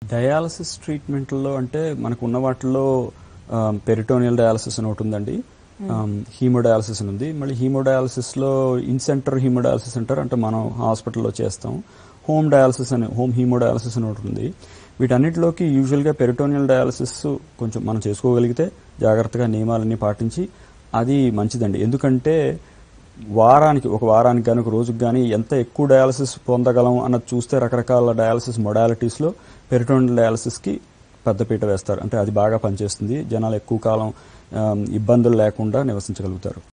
dialysis ట్రీట్మెంట్లో అంటే మనకు ఉన్న వాటిలో పెరిటోనియల్ డయాలసిస్ అని ఒకటి ఉందండి హీమోడయాలసిస్ అని ఉంది మళ్ళీ హీమోడయాలసిస్లో ఇన్ సెంటర్ హీమోడయాలసిస్ అంటారు అంటే మనం హాస్పిటల్లో చేస్తాం హోమ్ డయాలసిస్ అని హోమ్ హీమోడయాలసిస్ అని ఒకటి ఉంది వీటన్నిటిలోకి యూజువల్గా పెరిటోనియల్ డయాలసిస్ కొంచెం మనం చేసుకోగలిగితే జాగ్రత్తగా నియమాలన్నీ పాటించి అది మంచిదండి ఎందుకంటే వారానికి ఒక వారానికి కానీ ఒక రోజుకి కానీ ఎంత ఎక్కువ డయాలసిస్ పొందగలం అన్నది చూస్తే రకరకాల డయాలసిస్ మొడాలిటీస్లో పెరిటోనియల్ డయాలసిస్కి పెద్దపీట వేస్తారు అంటే అది బాగా పనిచేస్తుంది జనాలు ఎక్కువ కాలం ఆ, ఇబ్బందులు లేకుండా నివసించగలుగుతారు